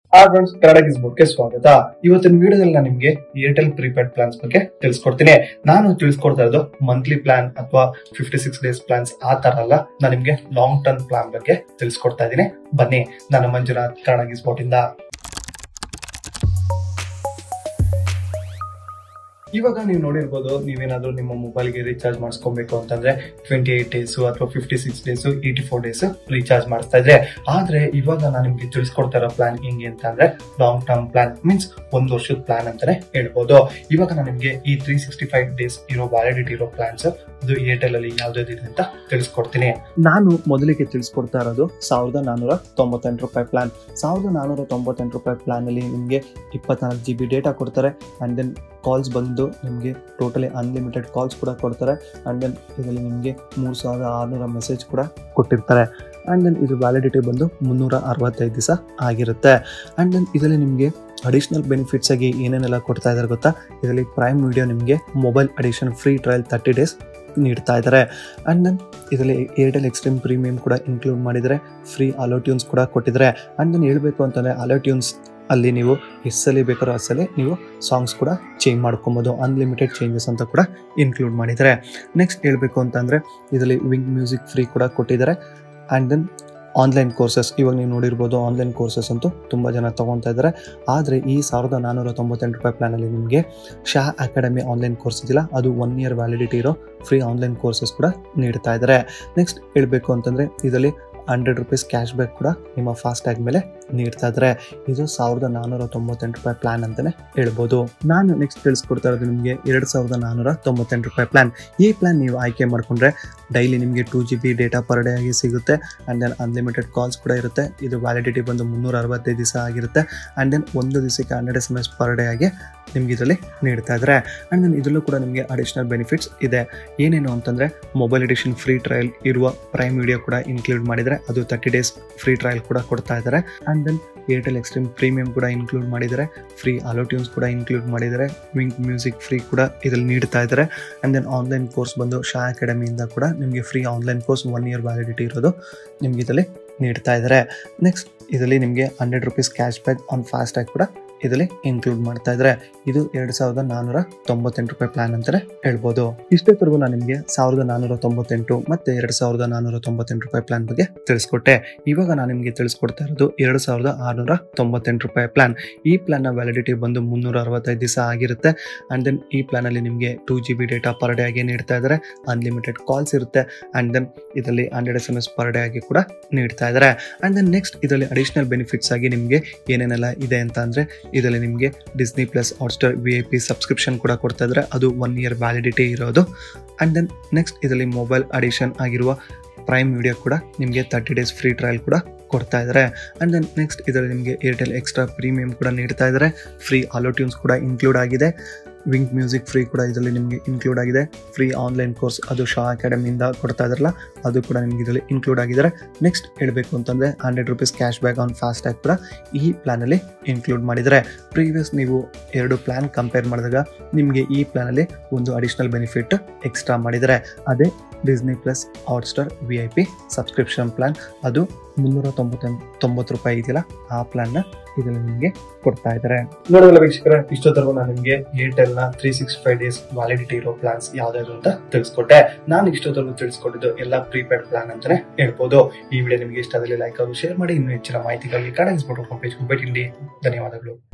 ಆ ಫ್ರೆಂಡ್ಸ್ ಕನ್ನಡ ಗೆ ಸ್ವಾಗತ ಇವತ್ತಿನ ವಿಡಿಯೋದಲ್ಲಿ ನಾನು ನಿಮ್ಗೆ ಏರ್ಟೆಲ್ ಪ್ರೀಪೇಡ್ ಪ್ಲಾನ್ಸ್ ಬಗ್ಗೆ ತಿಳಿಸ್ಕೊಡ್ತೀನಿ ನಾನು ತಿಳಿಸ್ಕೊಡ್ತಾ ಇರೋದು ಮಂತ್ಲಿ ಪ್ಲಾನ್ ಅಥವಾ ಫಿಫ್ಟಿ ಸಿಕ್ಸ್ ಡೇಸ್ ಪ್ಲಾನ್ಸ್ ಆ ತರ ಅಲ್ಲ ನಾನು ನಿಮ್ಗೆ ಲಾಂಗ್ ಟರ್ಮ್ ಪ್ಲಾನ್ ಬಗ್ಗೆ ತಿಳಿಸ್ಕೊಡ್ತಾ ಇದ್ದೀನಿ ಬನ್ನಿ ನಾನು ಮಂಜುನಾಥ್ ಕನ್ನಡ ಸ್ಪಾಟ್ ಇಂದ ಇವಾಗ ನೀವು ನೋಡಿರ್ಬೋದು ನೀವೇನಾದ್ರೂ ನಿಮ್ಮ ಮೊಬೈಲ್ಗೆ ರೀಚಾರ್ಜ್ ಮಾಡಿಸ್ಕೊಬೇಕು ಅಂತಂದ್ರೆ ಟ್ವೆಂಟಿ ಏಟ್ ಡೇಸ್ ಅಥವಾ fifty six days eighty four days recharge ಮಾಡಿಸ್ತಾ ಇದ್ರೆ ಆದ್ರೆ ಇವಾಗ ನಾನು ನಿಮ್ಗೆ ತಿಳಿಸ್ಕೊಡ್ತಾ ಇರೋ ಪ್ಲಾನ್ ಹೆಂಗೆ ಅಂತ ಅಂದ್ರೆ ಲಾಂಗ್ ಟರ್ಮ್ ಪ್ಲಾನ್ ಮೀನ್ಸ್ ಒಂದು ವರ್ಷದ ಪ್ಲಾನ್ ಅಂತಾನೆ ಹೇಳ್ಬೋದು ಇವಾಗ ನಾನು ನಿಮ್ಗೆ ಈ ತ್ರೀ ಸಿಕ್ಸ್ಟಿ ಫೈವ್ ಡೇಸ್ ಇರೋ ವ್ಯಾಲಿಡಿಟಿ ಇರೋ ಪ್ಲಾನ್ಸ್ ಅದು ಏರ್ಟೆಲ್ ಅಲ್ಲಿ ಯಾವ್ದಾವ್ದಿದೆ ಅಂತ ತಿಳಿಸ್ಕೊಡ್ತೀನಿ ನಾನು ಮೊದಲಿಗೆ ತಿಳಿಸ್ಕೊಡ್ತಾ ಇರೋದು ಸಾವಿರದ ನಾನೂರ ತೊಂಬತ್ತೆಂಟು ರೂಪಾಯಿ ಪ್ಲಾನ್ ಸಾವಿರದ ನಾನೂರ ತೊಂಬತ್ತೆಂಟು ರೂಪಾಯಿ ಪ್ಲಾನ್ ಅಲ್ಲಿ ನಿಮಗೆ ಇಪ್ಪತ್ನಾಲ್ಕು ಜಿ ಬಿ ಡೇಟಾ ಕೊಡ್ತಾರೆ ಅಂಡ್ ದೆನ್ ಕಾಲ್ಸ್ ಬಂದು ನಿಮಗೆ ಟೋಟಲಿ ಅನ್ಲಿಮಿಟೆಡ್ ಕಾಲ್ಸ್ ಕೂಡ ಕೊಡ್ತಾರೆ ಆ್ಯಂಡ್ ದೆನ್ ಇದರಲ್ಲಿ ನಿಮಗೆ ಮೂರು ಸಾವಿರದ ಆರುನೂರ ಮೆಸೇಜ್ ಕೂಡ ಕೊಟ್ಟಿರ್ತಾರೆ ಆ್ಯಂಡ್ ದೆನ್ ಇದು ವ್ಯಾಲಿಡಿಟಿ ಬಂದು ಮುನ್ನೂರ ಅರವತ್ತೈದು ದಿವಸ ಆಗಿರುತ್ತೆ ಆ್ಯಂಡ್ ದೆನ್ ಇದರಲ್ಲಿ ನಿಮಗೆ ಅಡಿಷ್ನಲ್ ಬೆನಿಫಿಟ್ಸ್ ಆಗಿ ಏನೇನೆಲ್ಲ ಕೊಡ್ತಾ ಇದ್ದಾರೆ ಗೊತ್ತಾ ಇದರಲ್ಲಿ ಪ್ರೈಮ್ ವಿಡಿಯೋ ನಿಮಗೆ mobile edition free trial thirty days ನೀಡ್ತಾ ಇದ್ದಾರೆ ಆ್ಯಂಡ್ ದೆನ್ ಇದರಲ್ಲಿ ಏರ್ಟೆಲ್ ಎಕ್ಸ್ಟ್ರೀಮ್ ಪ್ರೀಮಿಯಂ ಕೂಡ ಇನ್ಕ್ಲೂಡ್ ಮಾಡಿದರೆ ಫ್ರೀ ಅಲೋ ಟ್ಯೂನ್ಸ್ ಕೂಡ ಕೊಟ್ಟಿದ್ದಾರೆ ಆ್ಯಂಡ್ ದೆನ್ ಹೇಳಬೇಕು ಅಂತಂದರೆ ಅಲೋ ಟ್ಯೂನ್ಸ್ ಅಲ್ಲಿ ನೀವು ಎಸ್ಸಲ್ಲಿ ಬೇಕಾದ್ರೂ ಅಸಲಿ ನೀವು ಸಾಂಗ್ಸ್ ಕೂಡ ಚೇಂಜ್ ಮಾಡ್ಕೊಬೋದು ಅನ್ಲಿಮಿಟೆಡ್ ಚೇಂಜಸ್ ಅಂತ ಕೂಡ ಇನ್ಕ್ಲೂಡ್ ಮಾಡಿದ್ದಾರೆ ನೆಕ್ಸ್ಟ್ ಹೇಳಬೇಕು ಅಂತಂದರೆ ಇದರಲ್ಲಿ ವಿಂಗ್ ಮ್ಯೂಸಿಕ್ ಫ್ರೀ ಕೂಡ ಕೊಟ್ಟಿದ್ದಾರೆ ಆ್ಯಂಡ್ ದೆನ್ ಆನ್ಲೈನ್ ಕೋರ್ಸಸ್ ಇವಾಗ ನೀವು ನೋಡಿರ್ಬೋದು ಆನ್ಲೈನ್ ಕೋರ್ಸಸ್ ಅಂತೂ ತುಂಬ ಜನ ತೊಗೊತಾ ಇದ್ದಾರೆ ಆದರೆ ಈ ಸಾವಿರದ ನಾನ್ನೂರ ತೊಂಬತ್ತೆಂಟು ರೂಪಾಯಿ ಪ್ಲಾನಲ್ಲಿ ನಿಮಗೆ ಶಾ ಅಕಾಡೆಮಿ ಆನ್ಲೈನ್ ಕೋರ್ಸ್ ಇದೆಯಲ್ಲ ಅದು ಒನ್ ಇಯರ್ ವ್ಯಾಲಿಡಿಟಿ ಇರೋ ಫ್ರೀ ಆನ್ಲೈನ್ ಕೋರ್ಸಸ್ ಕೂಡ ನೀಡ್ತಾ ಇದ್ದಾರೆ ನೆಕ್ಸ್ಟ್ ಹೇಳಬೇಕು ಅಂತಂದರೆ ಇದರಲ್ಲಿ ಹಂಡ್ರೆಡ್ ರುಪೀಸ್ ಕ್ಯಾಶ್ ಬ್ಯಾಕ್ ಕೂಡ ನಿಮ್ಮ ಫಾಸ್ಟ್ ಟ್ಯಾಗ್ ಮೇಲೆ ನೀಡ್ತಾ ಇದ್ದಾರೆ ಇದು ಸಾವಿರದ ನಾನ್ನೂರ ತೊಂಬತ್ತೆಂಟು ರೂಪಾಯಿ ಪ್ಲಾನ್ ಅಂತಾನೆ ಹೇಳ್ಬೋದು ನಾನು ನೆಕ್ಸ್ಟ್ ತಿಳಿಸ್ಕೊಡ್ತಾ ಇರೋದು ನಿಮಗೆ ಎರಡು ಸಾವಿರದ ನಾನ್ನೂರ ತೊಂಬತ್ತೆಂಟು ರೂಪಾಯಿ ಪ್ಲಾನ್ ಈ ಪ್ಲಾನ್ ನೀವು ಆಯ್ಕೆ ಮಾಡಿಕೊಂಡ್ರೆ ಡೈಲಿ ನಿಮಗೆ two G B data per day ಆಗಿ ಸಿಗುತ್ತೆ ಆ್ಯಂಡ್ ದೆನ್ ಅನ್ಲಿಮಿಟೆಡ್ ಕಾಲ್ಸ್ ಕೂಡ ಇರುತ್ತೆ ಇದು ವ್ಯಾಲಿಡಿಟಿ ಬಂದು ಮುನ್ನೂರ ಅರವತ್ತೈದು ದಿವಸ ಆಗಿರುತ್ತೆ ಆ್ಯಂಡ್ ದೆನ್ ಒಂದು ದಿವಸಕ್ಕೆ hundred S M S per day ಆಗಿ ನಿಮ್ಗೆ ಇದರಲ್ಲಿ ನೀಡ್ತಾ ಇದ್ದಾರೆ ಆ್ಯಂಡ್ ದೆನ್ ಇದರಲ್ಲೂ ಕೂಡ ನಿಮಗೆ ಅಡಿಷನಲ್ ಬೆನಿಫಿಟ್ಸ್ ಇದೆ ಏನೇನು ಅಂತಂದರೆ ಮೊಬೈಲ್ ಎಡಿಷನ್ ಫ್ರೀ ಟ್ರಯಲ್ ಇರುವ ಪ್ರೈಮ್ ವಿಡಿಯೋ ಕೂಡ ಇನ್ಕ್ಲೂಡ್ ಮಾಡಿದರೆ ಅದು ತರ್ಟಿ ಡೇಸ್ ಫ್ರೀ ಟ್ರಯಲ್ ಕೂಡ ಕೊಡ್ತಾ ಇದ್ದಾರೆ and then Airtel Xtreme premium ಕೂಡ ಇನ್ಕ್ಲೂಡ್ ಮಾಡಿದ್ದಾರೆ ಫ್ರೀ ಅಲೋ ಟ್ಯೂನ್ಸ್ ಕೂಡ ಇನ್ಕ್ಲೂಡ್ ಮಾಡಿದ್ದಾರೆ ವಿಂಕ್ ಮ್ಯೂಸಿಕ್ ಫ್ರೀ ಕೂಡ ಇದರಲ್ಲಿ ನೀಡ್ತಾ ಇದ್ದಾರೆ ಆ್ಯಂಡ್ ದೆನ್ ಆನ್ಲೈನ್ ಕೋರ್ಸ್ ಬಂದು ಶಾ ಅಕಾಡೆಮಿಯಿಂದ ಕೂಡ ನಿಮಗೆ free online course one year validity ಇರೋದು ನಿಮ್ಗೆ ಇದರಲ್ಲಿ ನೀಡ್ತಾ ಇದ್ದಾರೆ ನೆಕ್ಸ್ಟ್ ಇದರಲ್ಲಿ ನಿಮಗೆ hundred rupees cash back on fast tag ಕೂಡ ಇದರಲ್ಲಿ ಇನ್ಕ್ಲೂಡ್ ಮಾಡ್ತಾ ಇದ್ದಾರೆ ಇದು ಎರಡು ಸಾವಿರದ ನಾನ್ನೂರ ತೊಂಬತ್ತೆಂಟು ರೂಪಾಯಿ ಪ್ಲಾನ್ ಅಂತಾನೆ ಹೇಳ್ಬೋದು ಇಷ್ಟೊತ್ತರೆಗೂ ನಾನು ನಿಮಗೆ ಸಾವಿರದ ನಾನ್ನೂರ ತೊಂಬತ್ತೆಂಟು ಮತ್ತೆ ಎರಡು ಸಾವಿರದ ನಾನ್ನೂರ ತೊಂಬತ್ತೆಂಟು ರೂಪಾಯಿ ಪ್ಲಾನ್ ಬಗ್ಗೆ ತಿಳಿಸ್ಕೊಟ್ಟೆ ಇವಾಗ ನಾನು ನಿಮಗೆ ತಿಳಿಸ್ಕೊಡ್ತಾ ಇರೋದು ಎರಡು ಸಾವಿರದ ಆರುನೂರ ತೊಂಬತ್ತೆಂಟು ರೂಪಾಯಿ ಪ್ಲಾನ್ ಈ ಪ್ಲಾನ್ನ ವ್ಯಾಲಿಡಿಟಿ ಬಂದು ಮುನ್ನೂರ ಅರವತ್ತೈದು ದಿವಸ ಆಗಿರುತ್ತೆ ಆ್ಯಂಡ್ ದೆನ್ ಈ ಪ್ಲಾನಲ್ಲಿ ನಿಮಗೆ two G B data per day ಆಗಿ ನೀಡ್ತಾ ಇದ್ದಾರೆ ಅನ್ಲಿಮಿಟೆಡ್ ಕಾಲ್ಸ್ ಇರುತ್ತೆ ಆ್ಯಂಡ್ ದೆನ್ ಇದರಲ್ಲಿ hundred S M S per day ಆಗಿ ಕೂಡ ನೀಡ್ತಾ ಇದ್ದಾರೆ ಆ್ಯಂಡ್ ದೆನ್ ನೆಕ್ಸ್ಟ್ ಇದರಲ್ಲಿ ಅಡಿಷನಲ್ ಬೆನಿಫಿಟ್ಸ್ ಆಗಿ ನಿಮಗೆ ಏನೇನೆಲ್ಲ ಇದೆ ಅಂತ ಅಂದರೆ ಇದರಲ್ಲಿ ನಿಮಗೆ Disney plus Hotstar V I P subscription ಕೂಡ ಕೊಡ್ತಾ ಇದ್ದಾರೆ ಅದು ಒನ್ ಇಯರ್ ವ್ಯಾಲಿಡಿಟಿ ಇರೋದು ಆ್ಯಂಡ್ ದೆನ್ ನೆಕ್ಸ್ಟ್ ಇದರಲ್ಲಿ ಮೊಬೈಲ್ ಅಡಿಷನ್ ಆಗಿರುವ ಪ್ರೈಮ್ ವಿಡಿಯೋ ಕೂಡ ನಿಮಗೆ ತರ್ಟಿ ಡೇಸ್ ಫ್ರೀ ಟ್ರಯಲ್ ಕೂಡ ಕೊಡ್ತಾ ಇದ್ದಾರೆ ಆ್ಯಂಡ್ ದೆನ್ ನೆಕ್ಸ್ಟ್ ಇದರಲ್ಲಿ ನಿಮಗೆ ಏರ್ಟೆಲ್ ಎಕ್ಸ್ಟ್ರಾ ಪ್ರೀಮಿಯಂ ಕೂಡ ನೀಡ್ತಾ ಇದ್ದಾರೆ ಫ್ರೀ ಆಲೋ ಟ್ಯೂನ್ಸ್ ಕೂಡ ಇನ್ಕ್ಲೂಡ್ ಆಗಿದೆ ವಿಂಕ್ ಮ್ಯೂಸಿಕ್ ಫ್ರೀ ಕೂಡ ಇದರಲ್ಲಿ ನಿಮಗೆ ಇನ್ಕ್ಲೂಡ್ ಆಗಿದೆ ಫ್ರೀ ಆನ್ಲೈನ್ ಕೋರ್ಸ್ ಅದು ಶಾ ಅಕಾಡೆಮಿಯಿಂದ ಕೊಡ್ತಾ ಇದ್ದಾರಲ್ಲ ಅದು ಕೂಡ ನಿಮಗೆ ಇದರಲ್ಲಿ ಇನ್ಕ್ಲೂಡ್ ಆಗಿದ್ದಾರೆ ನೆಕ್ಸ್ಟ್ ಹೇಳಬೇಕು ಅಂತಂದರೆ hundred rupees cash back on fast tag ಕೂಡ ಈ ಪ್ಲಾನಲ್ಲಿ ಇನ್ಕ್ಲೂಡ್ ಮಾಡಿದ್ದಾರೆ ಪ್ರೀವಿಯಸ್ ನೀವು ಎರಡು ಪ್ಲಾನ್ ಕಂಪೇರ್ ಮಾಡಿದಾಗ ನಿಮಗೆ ಈ ಪ್ಲಾನಲ್ಲಿ ಒಂದು ಅಡಿಷನಲ್ ಬೆನಿಫಿಟ್ ಎಕ್ಸ್ಟ್ರಾ ಮಾಡಿದ್ದಾರೆ ಅದೇ Disney plus Hotstar V I P subscription plan ಅದು ಮುನ್ನೂರ ತೊಂಬತ್ತೊಂದು ತೊಂಬತ್ತು ರೂಪಾಯಿ ಇದೆಯಲ್ಲ ಆ ಪ್ಲಾನ್ನ ಇದರಲ್ಲಿ ನಿಮಗೆ ಕೊಡ್ತಾ ಇದ್ದಾರೆ ನೋಡೋದಲ್ಲ ವೀಕ್ಷಕರ ಇಷ್ಟೊತ್ತರೆಗೂ ನಾನು ನಿಮಗೆ ಏರ್ಟೆಲ್ ನ three six five days validity ಇರೋ ಪ್ಲಾನ್ಸ್ ಯಾವ್ದಾದ್ರು ಅಂತ ತಿಳಿಸ್ಕೊಟ್ಟೆ ನಾನು ಇಷ್ಟೊತ್ತರೆಗೂ ತಿಳಿಸ್ಕೊಟ್ಟಿದ್ದು ಎಲ್ಲ ಪ್ರೀಪೇಡ್ ಪ್ಲಾನ್ ಅಂತಾನೆ ಹೇಳ್ಬೋದು ಈ ವಿಡಿಯೋ ನಿಮಗೆ ಇಷ್ಟ ಆದಲ್ಲಿ ಲೈಕ್ ಅವರು ಶೇರ್ ಮಾಡಿ ಇನ್ನೂ ಹೆಚ್ಚಿನ ಮಾಹಿತಿಗಾಗಿ ಕನ್ನಡ ಪೇಜ್ ಭೇಟಿ ನೀಡಿ ಧನ್ಯವಾದಗಳು